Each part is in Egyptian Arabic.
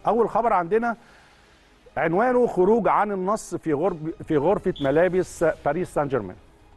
اول خبر عندنا عنوانه خروج عن النص في غرب في غرفه ملابس باريس سان جيرمان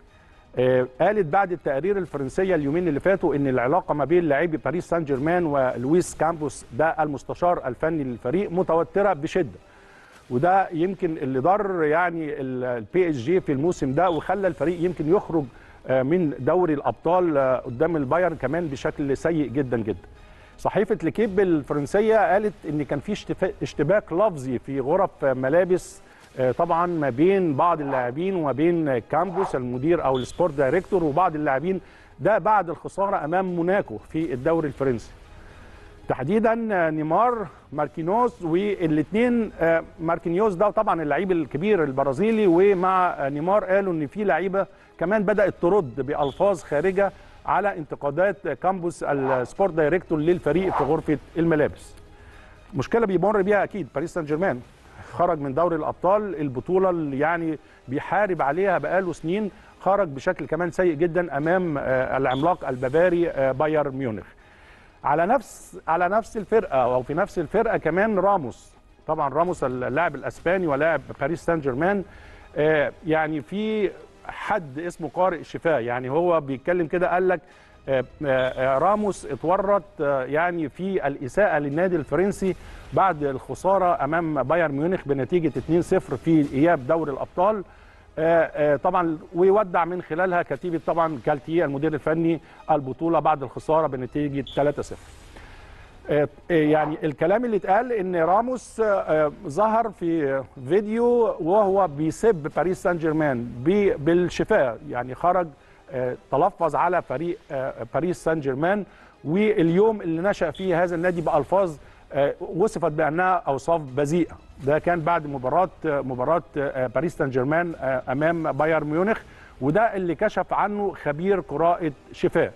آه، قالت بعد التقارير الفرنسيه اليومين اللي فاتوا ان العلاقه ما بين لاعبي باريس سان جيرمان ولويس كامبوس ده المستشار الفني للفريق متوتره بشده وده يمكن اللي ضر يعني البي اس جي في الموسم ده وخلى الفريق يمكن يخرج آه، من دوري الابطال آه، قدام البايرن كمان بشكل سيء جدا جدا صحيفه ليكيب الفرنسيه قالت ان كان في اشتفا- اشتباك لفظي في غرف ملابس آه، طبعا ما بين بعض اللاعبين وما بين كامبوس المدير او السبورت دايركتور وبعض اللاعبين ده بعد الخساره امام موناكو في الدوري الفرنسي تحديدا نيمار ماركينوس والاثنين ماركينيوس ده طبعا اللعيب الكبير البرازيلي ومع نيمار قالوا ان في لعيبه كمان بدات ترد بالفاظ خارجه على انتقادات كامبوس السبورت دايركتور للفريق في غرفه الملابس مشكله بيمر بيها اكيد باريس سان جيرمان خرج من دوري الابطال البطوله اللي يعني بيحارب عليها بقاله سنين خرج بشكل كمان سيء جدا امام آه، العملاق البافاري آه، بايرن ميونخ على نفس على نفس الفرقه او في نفس الفرقه كمان راموس طبعا راموس اللاعب الاسباني ولاعب باريس سان جيرمان آه، يعني في حد اسمه قارئ شفاه يعني هو بيتكلم كده قال لك آه، آه، راموس اتورط آه، يعني في الاساءه للنادي الفرنسي بعد الخساره امام بايرن ميونخ بنتيجه 2-0 في اياب دوري الابطال آه، آه، طبعا ويودع من خلالها كتيبه طبعا كالتيه المدير الفني البطوله بعد الخساره بنتيجه 3-0 آه، آه، يعني الكلام اللي اتقال ان راموس آه، آه، ظهر في فيديو وهو بيسب باريس سان جيرمان بي- بالشفاه يعني خرج آه، تلفظ على فريق آه، باريس سان جيرمان واليوم اللي نشأ فيه هذا النادي بألفاظ آه، وصفت بأنها أوصاف بذيئة ده كان بعد مباراة آه، مباراة آه، باريس سان جيرمان آه، أمام بايرن ميونخ وده اللي كشف عنه خبير قراءة شفاه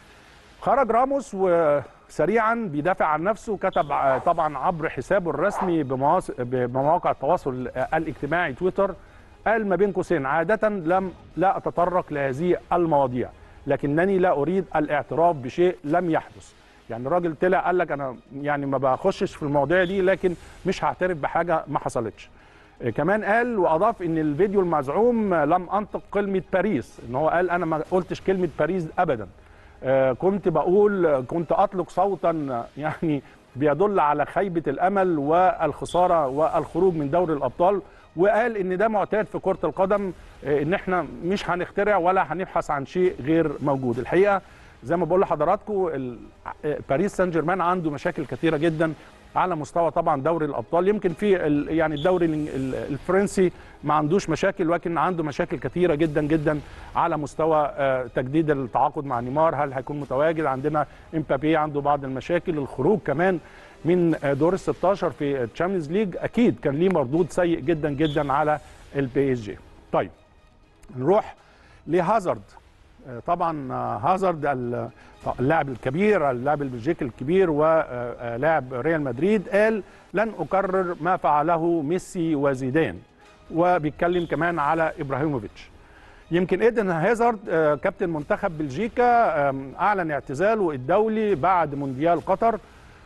خرج راموس وسريعا بيدافع عن نفسه كتب آه، طبعا عبر حسابه الرسمي بمواس- بمواقع التواصل آه، الاجتماعي تويتر قال ما بين قوسين عادة لم لا أتطرق لهذه المواضيع لكنني لا أريد الاعتراف بشيء لم يحدث يعني الراجل طلع قال لك أنا يعني ما بخشش في المواضيع دي لكن مش هعترف بحاجة ما حصلتش آه، كمان قال واضاف ان الفيديو المزعوم آه، لم انطق كلمه باريس ان هو قال انا ما قلتش كلمه باريس ابدا آه، كنت بقول كنت اطلق صوتا آه، يعني بيدل على خيبه الامل والخساره والخروج من دوري الابطال وقال ان ده معتاد في كره القدم آه، ان احنا مش هنخترع ولا هنبحث عن شيء غير موجود الحقيقه زي ما بقول لحضراتكم ال- آه، باريس سان جيرمان عنده مشاكل كثيره جدا على مستوى طبعا دوري الابطال يمكن في ال- يعني الدوري ال- ال- الفرنسي ما عندوش مشاكل ولكن عنده مشاكل كثيره جدا جدا على مستوى آه، تجديد التعاقد مع نيمار هل هيكون متواجد عندنا امبابي عنده بعض المشاكل الخروج كمان من آه، دور ال 16 في الشامبيونز ليج اكيد كان ليه مردود سيء جدا جدا على البي اس جي طيب نروح لهازارد آه، طبعا آه، هازارد ال- اللاعب الكبير اللاعب البلجيكي الكبير ولاعب ريال مدريد قال لن اكرر ما فعله ميسي وزيدان وبيتكلم كمان على ابراهيموفيتش يمكن ايدن هازارد آه، كابتن منتخب بلجيكا آم، اعلن اعتزاله الدولي بعد مونديال قطر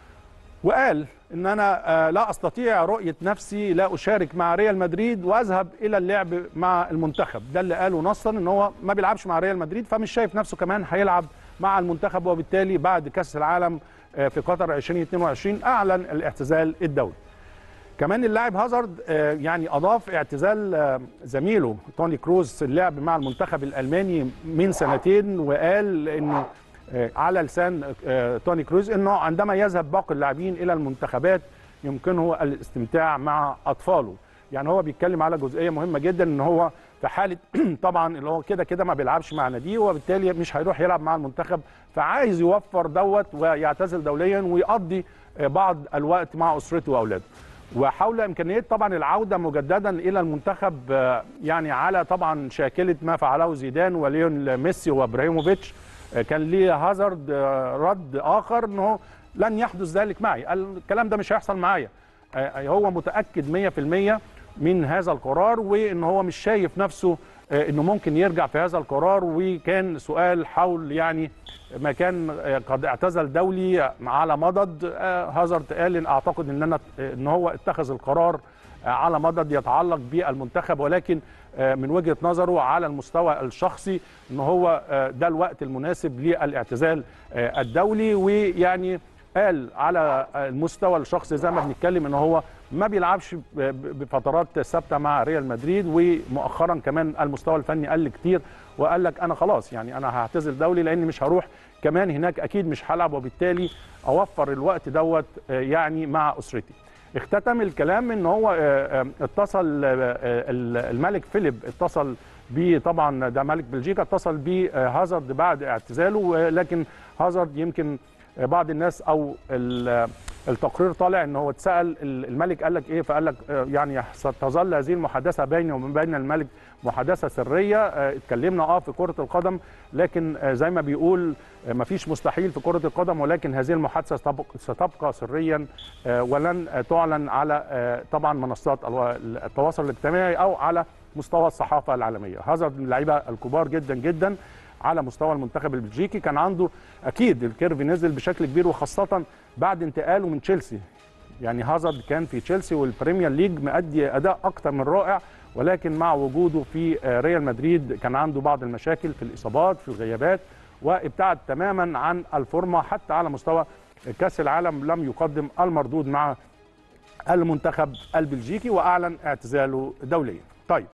وقال ان انا آه، لا استطيع رؤيه نفسي لا اشارك مع ريال مدريد واذهب الى اللعب مع المنتخب ده اللي قاله نصا ان هو ما بيلعبش مع ريال مدريد فمش شايف نفسه كمان هيلعب مع المنتخب وبالتالي بعد كاس العالم آه، في قطر 2022 اعلن الاعتزال الدولي كمان اللاعب هازارد آه، يعني اضاف اعتزال آه، زميله توني كروز اللعب مع المنتخب الالماني من سنتين وقال انه آه، على لسان آه، توني كروز انه عندما يذهب باقي اللاعبين الى المنتخبات يمكنه الاستمتاع مع اطفاله يعني هو بيتكلم على جزئيه مهمه جدا ان هو في حاله طبعا اللي هو كده كده ما بيلعبش مع ناديه وبالتالي مش هيروح يلعب مع المنتخب فعايز يوفر دوت ويعتزل دوليا ويقضي آه، بعض الوقت مع اسرته واولاده وحول امكانيه طبعا العوده مجددا الى المنتخب آه، يعني على طبعا شاكله ما فعله زيدان وليون ميسي وابراهيموفيتش آه، كان ليه هازارد آه، رد اخر انه لن يحدث ذلك معي قال الكلام ده مش هيحصل معايا آه، هو متاكد 100% من هذا القرار وان هو مش شايف نفسه آه، انه ممكن يرجع في هذا القرار وكان سؤال حول يعني ما كان آه، قد اعتزل دولي على مضض آه، هازارد قال إن اعتقد ان انا ان هو اتخذ القرار آه، على مضض يتعلق بالمنتخب ولكن آه، من وجهه نظره على المستوى الشخصي ان هو آه، ده الوقت المناسب للاعتزال آه، الدولي ويعني قال على المستوى الشخصي زي ما بنتكلم ان هو ما بيلعبش ب- ب- بفترات ثابته مع ريال مدريد ومؤخرا كمان المستوى الفني قل كتير وقال لك انا خلاص يعني انا هعتزل دولي لاني مش هروح كمان هناك اكيد مش هلعب وبالتالي اوفر الوقت دوت آه، يعني مع اسرتي اختتم الكلام ان هو آه، آه، اتصل آه، آه، الملك فيليب اتصل بيه طبعا ده ملك بلجيكا اتصل بهازارد بعد اعتزاله ولكن هازارد يمكن بعض الناس او ال- التقرير طالع ان هو اتسال الملك قال لك ايه فقال لك آه، يعني ستظل هذه المحادثه بيني وبين بين الملك محادثه سريه آه، اتكلمنا اه في كره القدم لكن آه، زي ما بيقول آه، مفيش مستحيل في كره القدم ولكن هذه المحادثه ستبق- ستبقى سريا آه، ولن آه، تعلن على آه، طبعا منصات الو- التواصل الاجتماعي او على مستوى الصحافه العالميه هذا من اللعيبه الكبار جدا جدا على مستوى المنتخب البلجيكي كان عنده اكيد الكيرف نزل بشكل كبير وخاصه بعد انتقاله من تشيلسي يعني هازارد كان في تشيلسي والبريمير ليج مأدي اداء اكتر من رائع ولكن مع وجوده في آه، ريال مدريد كان عنده بعض المشاكل في الاصابات في الغيابات وابتعد تماما عن الفورمه حتى على مستوى كاس العالم لم يقدم المردود مع المنتخب البلجيكي واعلن اعتزاله دوليا طيب